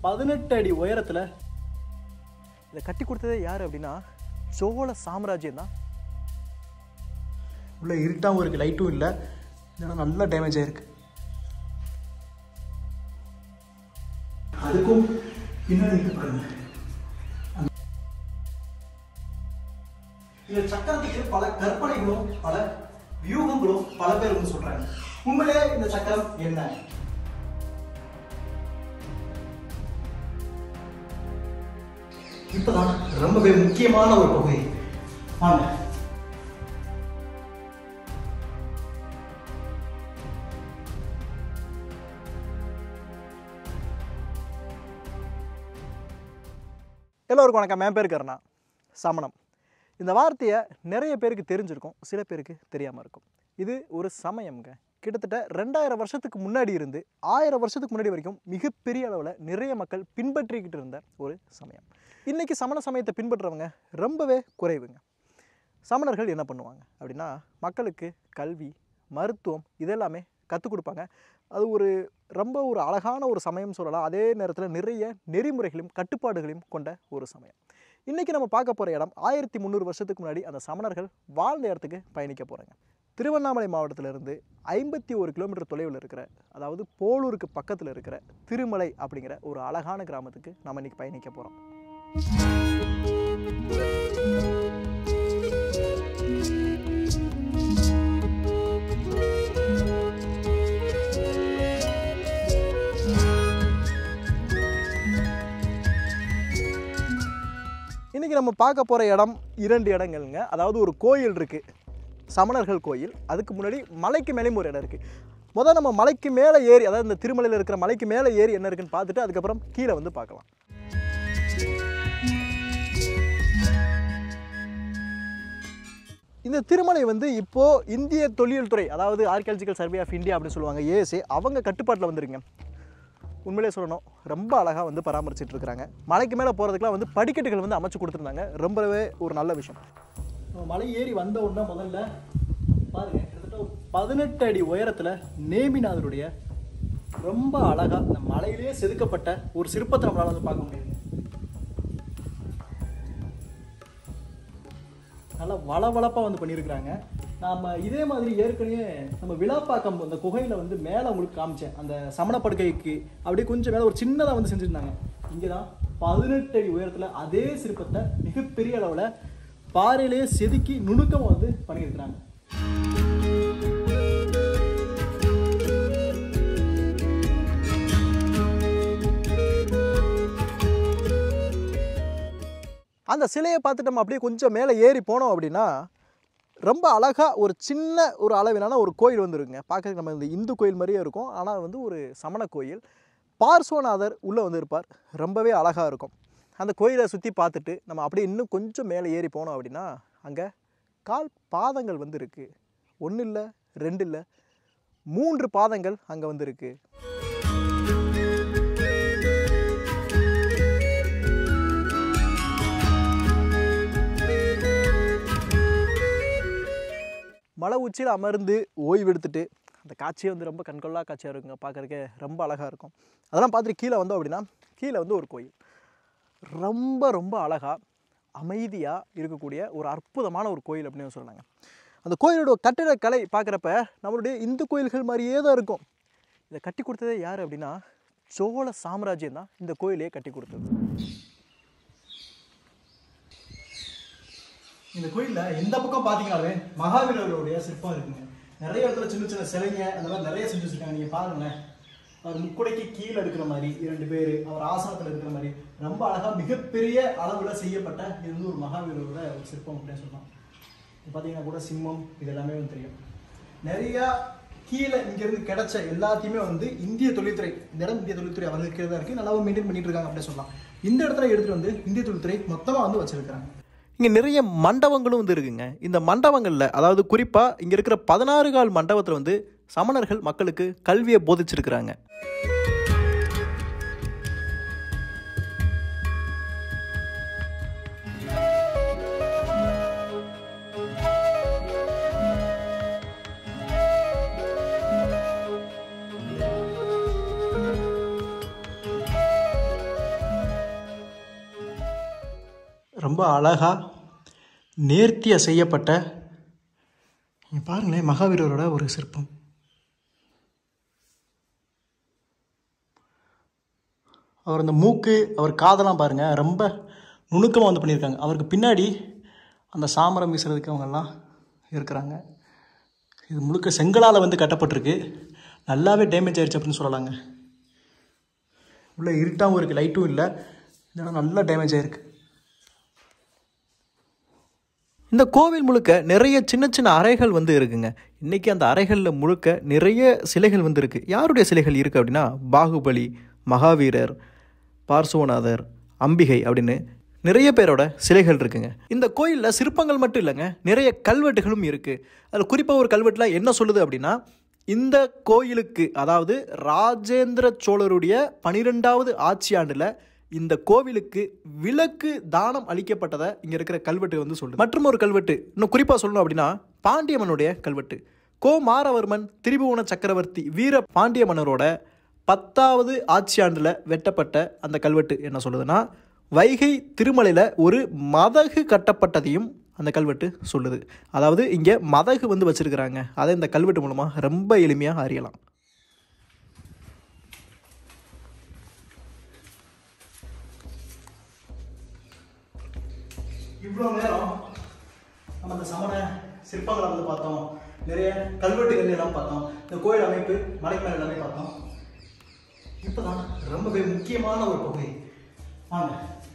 பதினெட்டு அடி உயரத்தில் இதை கட்டி கொடுத்ததே யார் அப்படின்னா சோழ சாம்ராஜ்யம் தான் உள்ள இருட்டாகவும் இருக்குது லைட்டும் இல்லை இதெல்லாம் நல்லா டேமேஜ் ஆயிருக்கு அதுக்கும் பின்னாடி இருக்கு பாருங்க இந்த சக்கரத்துக்கு பல கற்பனைகளும் பல வியூகங்களும் பல பேர் வந்து சொல்றாங்க உண்மையிலே இந்த சக்கரம் என்ன இப்பதான் ரொம்பவே முக்கியமான ஒரு பகுதி வாங்க எல்லோருக்கும் வணக்கம் என் பேர் கருணா சமணம் இந்த வார்த்தையை நிறைய பேருக்கு தெரிஞ்சிருக்கும் சில பேருக்கு தெரியாமல் இருக்கும் இது ஒரு சமயம்ங்க கிட்டத்தட்ட ரெண்டாயிரம் வருஷத்துக்கு முன்னாடி இருந்து ஆயிரம் வருஷத்துக்கு முன்னாடி வரைக்கும் மிகப்பெரிய அளவில் நிறைய மக்கள் பின்பற்றிக்கிட்டு இருந்த ஒரு சமயம் இன்றைக்கி சமண சமயத்தை பின்பற்றுறவங்க ரொம்பவே குறைவுங்க சமணர்கள் என்ன பண்ணுவாங்க அப்படின்னா மக்களுக்கு கல்வி மருத்துவம் இதெல்லாமே கற்றுக் கொடுப்பாங்க அது ஒரு ரொம்ப ஒரு அழகான ஒரு சமயம் சொல்லலாம் அதே நேரத்தில் நிறைய நெறிமுறைகளையும் கட்டுப்பாடுகளையும் கொண்ட ஒரு சமயம் இன்றைக்கி நம்ம பார்க்க போகிற இடம் ஆயிரத்தி முந்நூறு வருஷத்துக்கு முன்னாடி அந்த சமணர்கள் வாழ்ந்த இடத்துக்கு பயணிக்க போகிறாங்க திருவண்ணாமலை மாவட்டத்திலிருந்து ஐம்பத்தி ஒரு கிலோமீட்டர் தொலைவில் இருக்கிற அதாவது போலூருக்கு பக்கத்தில் இருக்கிற திருமலை அப்படிங்கிற ஒரு அழகான கிராமத்துக்கு நம்ம இன்றைக்கி பயணிக்க போகிறோம் இன்றைக்கி நம்ம பார்க்க போகிற இடம் இரண்டு இடங்கள்ங்க அதாவது ஒரு கோயில் இருக்குது சமணர்கள் கோயில் அதுக்கு முன்னாடி மலைக்கு மேலேயும் ஒரு இடம் இருக்குது முதல் நம்ம மலைக்கு மேலே ஏறி அதாவது இந்த திருமலையில் இருக்கிற மலைக்கு மேலே ஏறி என்ன இருக்குன்னு பார்த்துட்டு அதுக்கப்புறம் கீழே வந்து பார்க்கலாம் இந்த திருமலை வந்து இப்போது இந்திய தொழில் துறை அதாவது ஆர்கியாலஜிக்கல் சர்வே ஆஃப் இந்தியா அப்படின்னு சொல்லுவாங்க ஏஎஸ்ஏ அவங்க கட்டுப்பாட்டில் வந்துருங்க உண்மையிலே சொல்லணும் ரொம்ப அழகாக வந்து பராமரிச்சுட்டு இருக்கிறாங்க மலைக்கு மேலே போகிறதுக்குலாம் வந்து படிக்கட்டுகள் வந்து அமைச்சு கொடுத்துருந்தாங்க ரொம்பவே ஒரு நல்ல விஷயம் மலை ஏறி வந்த உடனே முதல்ல பாருங்க கிட்டத்தட்ட ஒரு பதினெட்டு அடி உயரத்தில் நேமிநாதருடைய ரொம்ப அழகாக இந்த மலையிலேயே செதுக்கப்பட்ட ஒரு சிற்பத்தை நம்மளால் வந்து பார்க்க முடியுது நல்லா வளவளப்பாக வந்து பண்ணியிருக்கிறாங்க நாம இதே மாதிரி ஏற்கனவே நம்ம விழாப்பாக்கம் அந்த குகையில் வந்து மேலே உங்களுக்கு காமிச்சேன் அந்த சமண படுக்கைக்கு அப்படியே கொஞ்சம் மேலே ஒரு சின்னதாக வந்து செஞ்சுருந்தாங்க இங்கே தான் பதினெட்டு அடி உயரத்தில் அதே சிற்பத்தை மிகப்பெரிய அளவில் பாறையிலேயே செதுக்கி நுணுக்கமாக வந்து பண்ணியிருக்கிறாங்க அந்த சிலையை பார்த்துட்டு நம்ம அப்படியே கொஞ்சம் மேலே ஏறி போனோம் அப்படின்னா ரொம்ப அழகாக ஒரு சின்ன ஒரு அளவிலான ஒரு கோயில் வந்துருங்க பார்க்கறதுக்கு நம்ம இந்த இந்து கோயில் மாதிரியே இருக்கும் ஆனால் வந்து ஒரு சமண கோயில் பார்ஸ்வநாதர் உள்ளே வந்து இருப்பார் ரொம்பவே அழகாக இருக்கும் அந்த கோயிலை சுற்றி பார்த்துட்டு நம்ம அப்படியே இன்னும் கொஞ்சம் மேலே ஏறி போனோம் அப்படின்னா அங்கே கால் பாதங்கள் வந்து இருக்குது ஒன்று இல்லை ரெண்டு இல்லை மூன்று பாதங்கள் அங்கே வந்து இருக்குது மலை உச்சியில் அமர்ந்து ஓய்வு எடுத்துட்டு அந்த காட்சியே வந்து ரொம்ப கண்கொள்ளா காட்சியாக இருக்குங்க பார்க்கறதுக்கே ரொம்ப அழகாக இருக்கும் அதெல்லாம் பார்த்துட்டு கீழே வந்தோம் அப்படின்னா கீழே வந்து ஒரு கோயில் ரொம்ப ரொம்ப அழகாக அமைதியாக இருக்கக்கூடிய ஒரு அற்புதமான ஒரு கோயில் அப்படின்னு சொன்னாங்க அந்த கோயிலோட கட்டிடக்கலை பார்க்குறப்ப நம்மளுடைய இந்து கோயில்கள் மாதிரியே தான் இருக்கும் இதை கட்டி கொடுத்ததே யார் அப்படின்னா சோழ சாம்ராஜ்யம் தான் இந்த கோயிலையே கட்டி கொடுத்தது இந்த கோயிலில் எந்த பக்கம் பார்த்தீங்கன்னாலே மகாவீரருடைய சிற்பம் இருக்குங்க நிறைய இடத்துல சின்ன சின்ன சிலைங்க அந்த மாதிரி நிறைய செஞ்சு வச்சிருக்காங்க நீங்கள் பாருங்களேன் அவர் முக்குடைக்கு கீழே இருக்கிற மாதிரி இரண்டு பேர் அவர் ஆசனத்தில் இருக்கிற மாதிரி ரொம்ப அழகாக மிகப்பெரிய அளவில் செய்யப்பட்ட இது வந்து ஒரு மகாவீரரோட ஒரு சிற்பம் அப்படின்னு சொல்லலாம் இது பார்த்தீங்கன்னா கூட சிம்மம் இது எல்லாமே வந்து தெரியும் நிறையா கீழே இங்கேருந்து கிடைச்ச எல்லாத்தையுமே வந்து இந்திய தொழில்துறை இந்த இடம் இந்திய தொழில்துறை அவர்களுக்கு தான் இருக்குது நல்லாவும் மெயின்டைன் பண்ணிட்டு இருக்காங்க அப்படின்னு சொல்லலாம் இந்த இடத்துல எடுத்துகிட்டு வந்து இந்திய தொழில்துறை மொத்தமாக வந்து வச்சிருக்கிறாங்க இங்கே நிறைய மண்டபங்களும் வந்து இருக்குங்க இந்த மண்டபங்களில் அதாவது குறிப்பாக இங்கே இருக்கிற பதினாறு கால் மண்டபத்தில் வந்து சமணர்கள் மக்களுக்கு கல்வியை போதிச்சிருக்கிறாங்க ரொம்ப அழகாக நேர்த்தியாக செய்யப்பட்ட இங்க பாருங்களேன் மகாவீரரோட ஒரு சிற்பம் அவர் அந்த மூக்கு அவர் காதெல்லாம் பாருங்கள் ரொம்ப நுணுக்கமாக வந்து பண்ணியிருக்காங்க அவருக்கு பின்னாடி அந்த சாமரம் வீசுறதுக்கு அவங்கெல்லாம் இருக்கிறாங்க இது முழுக்க செங்கலால் வந்து கட்டப்பட்டிருக்கு நல்லாவே டேமேஜ் ஆயிடுச்சு அப்படின்னு சொல்லலாங்க உள்ள இருட்டாகவும் இருக்குது லைட்டும் இல்லை இந்த இடம் நல்லா டேமேஜ் ஆயிருக்கு இந்த கோவில் முழுக்க நிறைய சின்ன சின்ன அறைகள் வந்து இருக்குங்க இன்றைக்கி அந்த அறைகளில் முழுக்க நிறைய சிலைகள் வந்து இருக்குது யாருடைய சிலைகள் இருக்குது அப்படின்னா பாகுபலி மகாவீரர் பார்சுவநாதர் அம்பிகை அப்படின்னு நிறைய பேரோட சிலைகள் இருக்குங்க இந்த கோயிலில் சிற்பங்கள் மட்டும் இல்லைங்க நிறைய கல்வெட்டுகளும் இருக்குது அதில் குறிப்பாக ஒரு கல்வெட்டில் என்ன சொல்லுது அப்படின்னா இந்த கோயிலுக்கு அதாவது ராஜேந்திர சோழருடைய பனிரெண்டாவது ஆட்சி ஆண்டில் இந்த கோவிலுக்கு விளக்கு தானம் அளிக்கப்பட்டதை இங்கே இருக்கிற கல்வெட்டு வந்து சொல்லுது மற்றும் ஒரு கல்வெட்டு இன்னும் குறிப்பாக சொல்லணும் அப்படின்னா பாண்டியமனுடைய கல்வெட்டு கோ மாரவர்மன் திரிபுவன சக்கரவர்த்தி வீர பாண்டிய மன்னரோட பத்தாவது ஆட்சி ஆண்டில் வெட்டப்பட்ட அந்த கல்வெட்டு என்ன சொல்லுதுன்னா வைகை திருமலையில் ஒரு மதகு கட்டப்பட்டதையும் அந்த கல்வெட்டு சொல்லுது அதாவது இங்கே மதகு வந்து வச்சிருக்கிறாங்க அதை இந்த கல்வெட்டு மூலமாக ரொம்ப எளிமையாக அறியலாம் இவ்வளோ நேரம் நம்ம அந்த சமண சிற்பங்களை வந்து பார்த்தோம் நிறைய கல்வெட்டுகள் எல்லாம் பார்த்தோம் இந்த கோயில் அமைப்பு மலை மேல எல்லாமே பார்த்தோம் இப்போதான் ரொம்பவே முக்கியமான ஒரு பகுதி வாங்க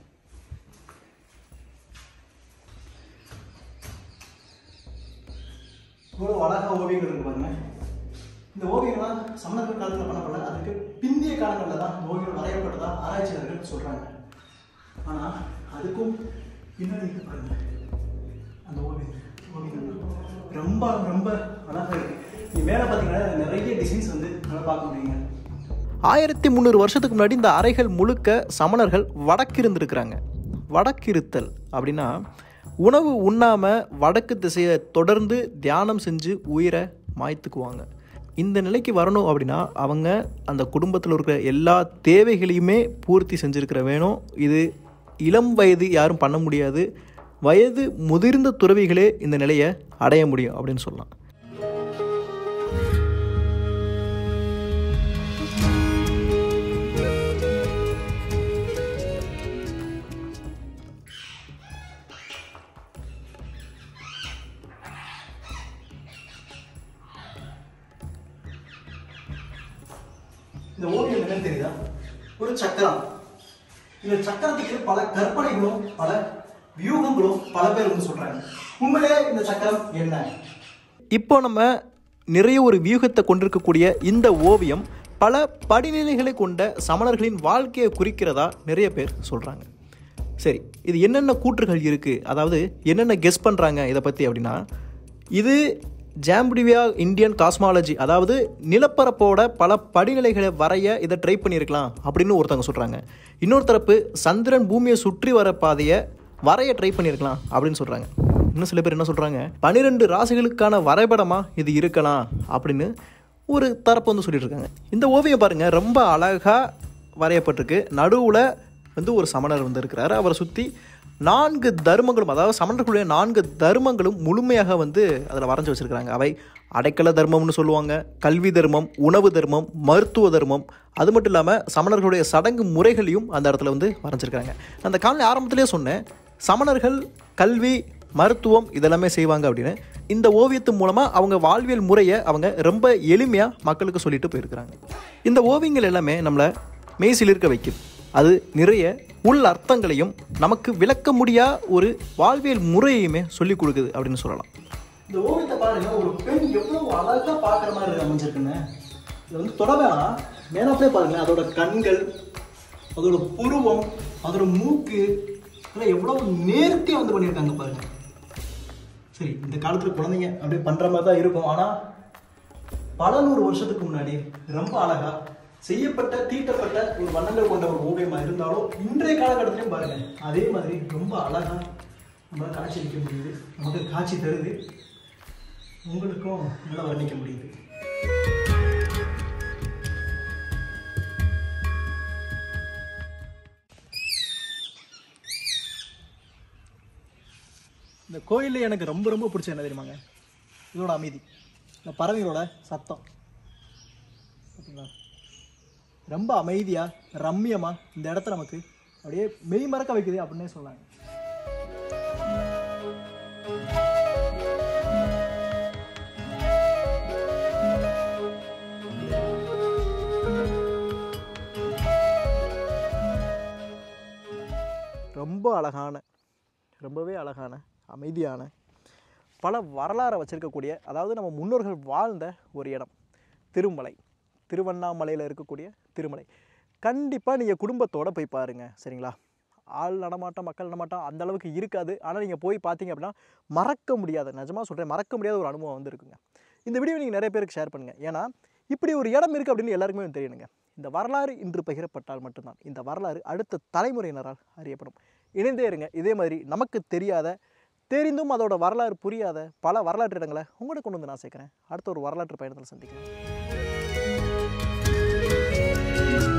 இவ்வளோ அழகா ஓவியங்கள் இருக்கு பாருங்க இந்த ஓவியங்கள்லாம் சமணர்கள் காலத்தில் பண்ணப்படல அதுக்கு பிந்திய காலங்களில் தான் இந்த ஓவியம் வரையப்பட்டதா ஆராய்ச்சியாளர்கள் சொல்றாங்க ஆனால் அதுக்கும் பின்னாடி இருக்கு பாருங்க அந்த ஓவியம் ஓவியங்கள் ரொம்ப ரொம்ப அழகா இருக்கு நீ மேலே பார்த்தீங்கன்னா நிறைய டிசைன்ஸ் வந்து நல்லா பார்க்க முடியுங்க ஆயிரத்தி முந்நூறு வருஷத்துக்கு முன்னாடி இந்த அறைகள் முழுக்க சமணர்கள் வடக்கு இருந்திருக்கிறாங்க வடக்கிருத்தல் அப்படின்னா உணவு உண்ணாம வடக்கு திசையை தொடர்ந்து தியானம் செஞ்சு உயிரை மாய்த்துக்குவாங்க இந்த நிலைக்கு வரணும் அப்படின்னா அவங்க அந்த குடும்பத்தில் இருக்கிற எல்லா தேவைகளையுமே பூர்த்தி செஞ்சுருக்கிற வேணும் இது இளம் வயது யாரும் பண்ண முடியாது வயது முதிர்ந்த துறவிகளே இந்த நிலையை அடைய முடியும் அப்படின்னு சொல்லலாம் இந்த ஓவியம் என்னன்னு தெரியுதா ஒரு சக்கரம் இந்த சக்கரத்துக்கு பல கற்பனைகளும் பல வியூகங்களும் பல பேர் வந்து சொல்றாங்க உண்மையிலே இந்த சக்கரம் என்ன இப்போ நம்ம நிறைய ஒரு வியூகத்தை கொண்டிருக்கக்கூடிய இந்த ஓவியம் பல படிநிலைகளை கொண்ட சமணர்களின் வாழ்க்கையை குறிக்கிறதா நிறைய பேர் சொல்றாங்க சரி இது என்னென்ன கூற்றுகள் இருக்குது அதாவது என்னென்ன கெஸ் பண்ணுறாங்க இதை பற்றி அப்படின்னா இது ஜாம்பிடிவியா இந்தியன் காஸ்மாலஜி அதாவது நிலப்பரப்போட பல படிநிலைகளை வரைய இதை ட்ரை பண்ணியிருக்கலாம் அப்படின்னு ஒருத்தவங்க சொல்கிறாங்க இன்னொரு தரப்பு சந்திரன் பூமியை சுற்றி வர பாதையை வரைய ட்ரை பண்ணியிருக்கலாம் அப்படின்னு சொல்கிறாங்க இன்னும் சில பேர் என்ன சொல்கிறாங்க பன்னிரெண்டு ராசிகளுக்கான வரைபடமாக இது இருக்கலாம் அப்படின்னு ஒரு தரப்பு வந்து சொல்லிட்டு இருக்காங்க இந்த ஓவியம் பாருங்கள் ரொம்ப அழகாக வரையப்பட்டிருக்கு நடுவில் வந்து ஒரு சமணர் வந்து இருக்கிறாரு அவரை சுற்றி நான்கு தர்மங்களும் அதாவது சமணர்களுடைய நான்கு தர்மங்களும் முழுமையாக வந்து அதில் வரைஞ்சி வச்சிருக்கிறாங்க அவை அடைக்கல தர்மம்னு சொல்லுவாங்க கல்வி தர்மம் உணவு தர்மம் மருத்துவ தர்மம் அது மட்டும் இல்லாமல் சமணர்களுடைய சடங்கு முறைகளையும் அந்த இடத்துல வந்து வரைஞ்சிருக்காங்க அந்த காலனி ஆரம்பத்திலே சொன்னேன் சமணர்கள் கல்வி மருத்துவம் இதெல்லாமே செய்வாங்க அப்படின்னு இந்த ஓவியத்து மூலமாக அவங்க வாழ்வியல் முறையை அவங்க ரொம்ப எளிமையாக மக்களுக்கு சொல்லிட்டு போயிருக்கிறாங்க இந்த ஓவியங்கள் எல்லாமே நம்மளை மெய்சிலிருக்க வைக்குது அது நிறைய உள் அர்த்தங்களையும் நமக்கு விளக்க முடியா ஒரு வாழ்வியல் முறையுமே சொல்லிக் கொடுக்குது அப்படின்னு சொல்லலாம் இந்த ஓவியத்தை பாருங்க ஒரு பெண் எவ்வளவு அழகா பார்க்குற மாதிரி அமைஞ்சிருக்குன்னு இது வந்து தொட வேணாம் மேலாப்பே பாருங்க அதோட கண்கள் அதோட புருவம் அதோட மூக்கு இதெல்லாம் எவ்வளவு நேர்த்தியாக வந்து பண்ணியிருக்காங்க பாருங்க சரி இந்த காலத்துல குழந்தைங்க அப்படியே பண்ற மாதிரி தான் இருக்கும் ஆனா பல நூறு வருஷத்துக்கு முன்னாடி ரொம்ப அழகா செய்யப்பட்ட தீட்டப்பட்ட ஒரு வண்ணங்கள் கொண்ட ஒரு ஓவியமா இருந்தாலும் இன்றைய காலகட்டத்திலையும் பாருங்க அதே மாதிரி ரொம்ப அழகா நம்மளால காட்சி அளிக்க முடியுது நமக்கு காட்சி தருது உங்களுக்கும் நல்லா வர்ணிக்க முடியுது இந்த கோயிலில் எனக்கு ரொம்ப ரொம்ப பிடிச்ச என்ன தெரியுமாங்க இதோட அமைதி இந்த பறவைகளோட சத்தம் பார்த்தீங்களா ரொம்ப அமைதியாக ரம்மியமாக இந்த இடத்த நமக்கு அப்படியே மெய் மறக்க வைக்குது அப்படின்னே சொல்லலாங்க ரொம்ப அழகான ரொம்பவே அழகான அமைதியான பல வரலாறை வச்சிருக்கக்கூடிய அதாவது நம்ம முன்னோர்கள் வாழ்ந்த ஒரு இடம் திருமலை திருவண்ணாமலையில் இருக்கக்கூடிய திருமலை கண்டிப்பாக நீங்கள் குடும்பத்தோட போய் பாருங்கள் சரிங்களா ஆள் நடமாட்டம் மக்கள் நடமாட்டம் அந்த அளவுக்கு இருக்காது ஆனால் நீங்கள் போய் பார்த்தீங்க அப்படின்னா மறக்க முடியாத நிஜமாக சொல்கிறேன் மறக்க முடியாத ஒரு அனுபவம் வந்து இருக்குங்க இந்த வீடியோ நீங்கள் நிறைய பேருக்கு ஷேர் பண்ணுங்கள் ஏன்னா இப்படி ஒரு இடம் இருக்குது அப்படின்னு எல்லாருக்குமே தெரியணுங்க இந்த வரலாறு இன்று பகிரப்பட்டால் மட்டும்தான் இந்த வரலாறு அடுத்த தலைமுறையினரால் அறியப்படும் இணைந்தே இருங்க இதே மாதிரி நமக்கு தெரியாத தெரிந்தும் அதோட வரலாறு புரியாத பல வரலாற்று இடங்களை உங்கள்கிட்ட கொண்டு வந்து நான் சேர்க்குறேன் அடுத்த ஒரு வரலாற்று பயணத்தில் சந்திக்கிறேன்